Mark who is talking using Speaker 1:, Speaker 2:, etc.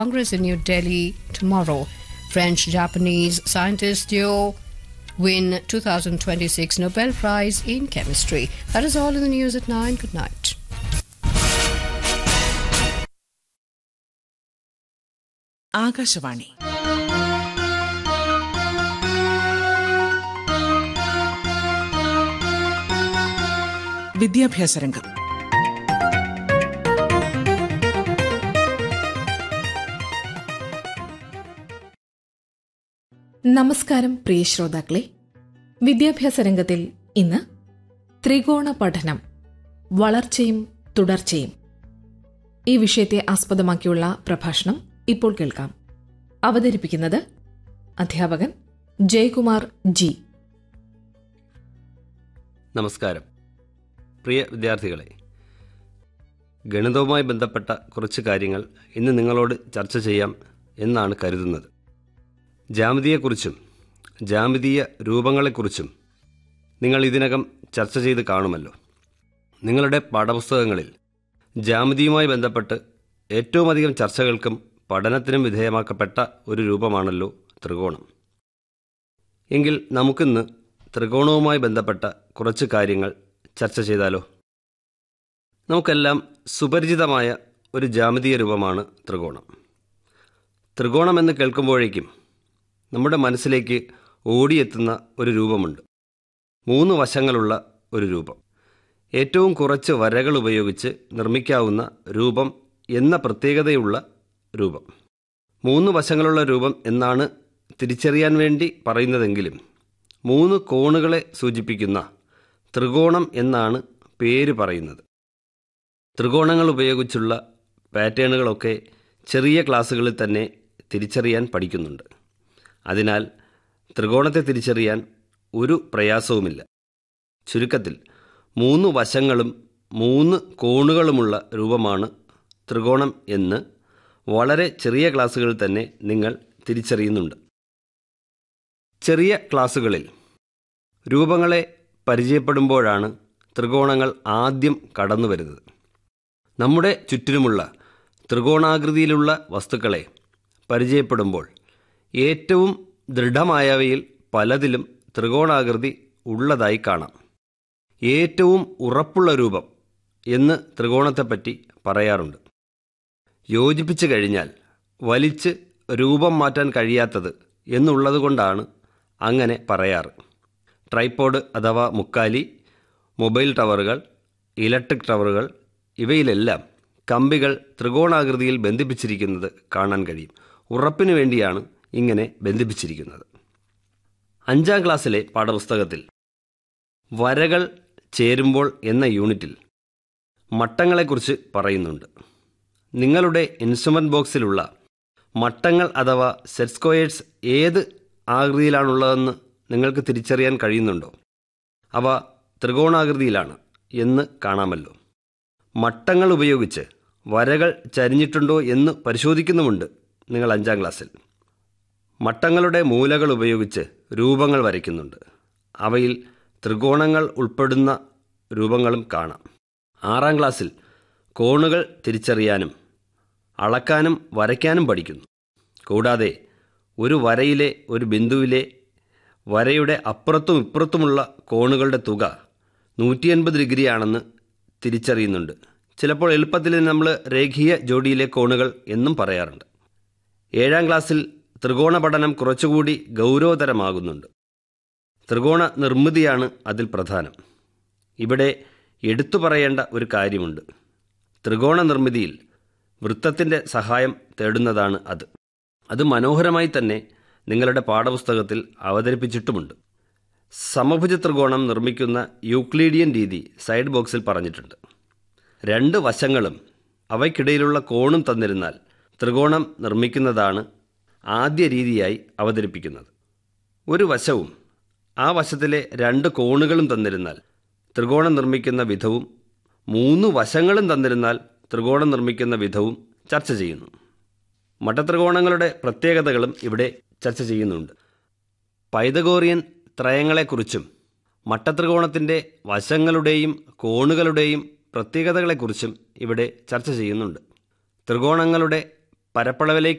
Speaker 1: Congress in New Delhi tomorrow. French Japanese scientist duo win 2026 Nobel Prize in Chemistry. That is all in the news at 9. Good night.
Speaker 2: Akashvani വിദ്യാഭ്യാസ രംഗം
Speaker 3: നമസ്കാരം പ്രിയ ശ്രോതാക്കളെ വിദ്യാഭ്യാസ രംഗത്തിൽ ഇന്ന് ത്രികോണ പഠനം വളർച്ചയും തുടർച്ചയും ഈ വിഷയത്തെ ആസ്പദമാക്കിയുള്ള പ്രഭാഷണം ഇപ്പോൾ കേൾക്കാം അവതരിപ്പിക്കുന്നത് അധ്യാപകൻ ജയകുമാർ ജി
Speaker 4: നമസ്കാരം പ്രിയ വിദ്യാർത്ഥികളെ ഗണിതവുമായി ബന്ധപ്പെട്ട കുറച്ച് കാര്യങ്ങൾ ഇന്ന് നിങ്ങളോട് ചർച്ച ചെയ്യാം എന്നാണ് കരുതുന്നത് ജാമിതിയെക്കുറിച്ചും ജാമിതീയ രൂപങ്ങളെക്കുറിച്ചും നിങ്ങൾ ഇതിനകം ചർച്ച ചെയ്ത് കാണുമല്ലോ നിങ്ങളുടെ പാഠപുസ്തകങ്ങളിൽ ജാമിതിയുമായി ബന്ധപ്പെട്ട് ഏറ്റവും അധികം ചർച്ചകൾക്കും പഠനത്തിനും വിധേയമാക്കപ്പെട്ട ഒരു രൂപമാണല്ലോ ത്രികോണം എങ്കിൽ നമുക്കിന്ന് ത്രികോണവുമായി ബന്ധപ്പെട്ട കുറച്ച് കാര്യങ്ങൾ ചർച്ച ചെയ്താലോ നമുക്കെല്ലാം സുപരിചിതമായ ഒരു ജാമിതീയ രൂപമാണ് ത്രികോണം ത്രികോണം എന്ന് കേൾക്കുമ്പോഴേക്കും നമ്മുടെ മനസ്സിലേക്ക് ഓടിയെത്തുന്ന ഒരു രൂപമുണ്ട് മൂന്ന് വശങ്ങളുള്ള ഒരു രൂപം ഏറ്റവും കുറച്ച് വരകൾ ഉപയോഗിച്ച് നിർമ്മിക്കാവുന്ന രൂപം എന്ന പ്രത്യേകതയുള്ള രൂപം മൂന്ന് വശങ്ങളുള്ള രൂപം എന്നാണ് തിരിച്ചറിയാൻ വേണ്ടി പറയുന്നതെങ്കിലും മൂന്ന് കോണുകളെ സൂചിപ്പിക്കുന്ന ത്രികോണം എന്നാണ് പേര് പറയുന്നത് ത്രികോണങ്ങൾ ഉപയോഗിച്ചുള്ള പാറ്റേണുകളൊക്കെ ചെറിയ ക്ലാസ്സുകളിൽ തന്നെ തിരിച്ചറിയാൻ പഠിക്കുന്നുണ്ട് അതിനാൽ ത്രികോണത്തെ തിരിച്ചറിയാൻ ഒരു പ്രയാസവുമില്ല ചുരുക്കത്തിൽ മൂന്ന് വശങ്ങളും മൂന്ന് കോണുകളുമുള്ള രൂപമാണ് ത്രികോണം എന്ന് വളരെ ചെറിയ ക്ലാസ്സുകളിൽ തന്നെ നിങ്ങൾ തിരിച്ചറിയുന്നുണ്ട് ചെറിയ ക്ലാസ്സുകളിൽ രൂപങ്ങളെ പരിചയപ്പെടുമ്പോഴാണ് ത്രികോണങ്ങൾ ആദ്യം കടന്നു വരുന്നത് നമ്മുടെ ചുറ്റിനുമുള്ള ത്രികോണാകൃതിയിലുള്ള വസ്തുക്കളെ പരിചയപ്പെടുമ്പോൾ ഏറ്റവും ദൃഢമായവയിൽ പലതിലും ത്രികോണാകൃതി ഉള്ളതായി കാണാം ഏറ്റവും ഉറപ്പുള്ള രൂപം എന്ന് ത്രികോണത്തെപ്പറ്റി പറയാറുണ്ട് യോജിപ്പിച്ചു കഴിഞ്ഞാൽ വലിച്ച് രൂപം മാറ്റാൻ കഴിയാത്തത് എന്നുള്ളതുകൊണ്ടാണ് അങ്ങനെ പറയാറ് ട്രൈപ്പോഡ് അഥവാ മുക്കാലി മൊബൈൽ ടവറുകൾ ഇലക്ട്രിക് ടവറുകൾ ഇവയിലെല്ലാം കമ്പികൾ ത്രികോണാകൃതിയിൽ ബന്ധിപ്പിച്ചിരിക്കുന്നത് കാണാൻ കഴിയും ഉറപ്പിനു വേണ്ടിയാണ് ഇങ്ങനെ ബന്ധിപ്പിച്ചിരിക്കുന്നത് അഞ്ചാം ക്ലാസ്സിലെ പാഠപുസ്തകത്തിൽ വരകൾ ചേരുമ്പോൾ എന്ന യൂണിറ്റിൽ മട്ടങ്ങളെക്കുറിച്ച് പറയുന്നുണ്ട് നിങ്ങളുടെ ഇൻസ്ട്രുമെൻ്റ് ബോക്സിലുള്ള മട്ടങ്ങൾ അഥവാ സെറ്റ് സ്ക്വയേഴ്സ് ഏത് ആകൃതിയിലാണുള്ളതെന്ന് നിങ്ങൾക്ക് തിരിച്ചറിയാൻ കഴിയുന്നുണ്ടോ അവ ത്രികോണാകൃതിയിലാണ് എന്ന് കാണാമല്ലോ മട്ടങ്ങൾ ഉപയോഗിച്ച് വരകൾ ചരിഞ്ഞിട്ടുണ്ടോ എന്ന് പരിശോധിക്കുന്നുമുണ്ട് നിങ്ങൾ അഞ്ചാം ക്ലാസ്സിൽ മട്ടങ്ങളുടെ മൂലകൾ ഉപയോഗിച്ച് രൂപങ്ങൾ വരയ്ക്കുന്നുണ്ട് അവയിൽ ത്രികോണങ്ങൾ ഉൾപ്പെടുന്ന രൂപങ്ങളും കാണാം ആറാം ക്ലാസ്സിൽ കോണുകൾ തിരിച്ചറിയാനും അളക്കാനും വരയ്ക്കാനും പഠിക്കുന്നു കൂടാതെ ഒരു വരയിലെ ഒരു ബിന്ദുവിലെ വരയുടെ അപ്പുറത്തും ഇപ്പുറത്തുമുള്ള കോണുകളുടെ തുക നൂറ്റി എൺപത് ഡിഗ്രിയാണെന്ന് തിരിച്ചറിയുന്നുണ്ട് ചിലപ്പോൾ എളുപ്പത്തിൽ നമ്മൾ രേഖീയ ജോഡിയിലെ കോണുകൾ എന്നും പറയാറുണ്ട് ഏഴാം ക്ലാസ്സിൽ ത്രികോണ പഠനം കുറച്ചുകൂടി ഗൗരവതരമാകുന്നുണ്ട് ത്രികോണ നിർമ്മിതിയാണ് അതിൽ പ്രധാനം ഇവിടെ എടുത്തു പറയേണ്ട ഒരു കാര്യമുണ്ട് ത്രികോണ നിർമ്മിതിയിൽ വൃത്തത്തിൻ്റെ സഹായം തേടുന്നതാണ് അത് അത് മനോഹരമായി തന്നെ നിങ്ങളുടെ പാഠപുസ്തകത്തിൽ അവതരിപ്പിച്ചിട്ടുമുണ്ട് സമഭുജ ത്രികോണം നിർമ്മിക്കുന്ന യൂക്ലീഡിയൻ രീതി സൈഡ് ബോക്സിൽ പറഞ്ഞിട്ടുണ്ട് രണ്ട് വശങ്ങളും അവയ്ക്കിടയിലുള്ള കോണും തന്നിരുന്നാൽ ത്രികോണം നിർമ്മിക്കുന്നതാണ് ആദ്യ രീതിയായി അവതരിപ്പിക്കുന്നത് ഒരു വശവും ആ വശത്തിലെ രണ്ട് കോണുകളും തന്നിരുന്നാൽ ത്രികോണം നിർമ്മിക്കുന്ന വിധവും മൂന്ന് വശങ്ങളും തന്നിരുന്നാൽ ത്രികോണം നിർമ്മിക്കുന്ന വിധവും ചർച്ച ചെയ്യുന്നു മട്ടത്രികോണങ്ങളുടെ പ്രത്യേകതകളും ഇവിടെ ചർച്ച ചെയ്യുന്നുണ്ട് പൈതഗോറിയൻ ത്രയങ്ങളെക്കുറിച്ചും മട്ടത്രികോണത്തിൻ്റെ വശങ്ങളുടെയും കോണുകളുടെയും പ്രത്യേകതകളെക്കുറിച്ചും ഇവിടെ ചർച്ച ചെയ്യുന്നുണ്ട് ത്രികോണങ്ങളുടെ പരപ്പളവിലേക്ക്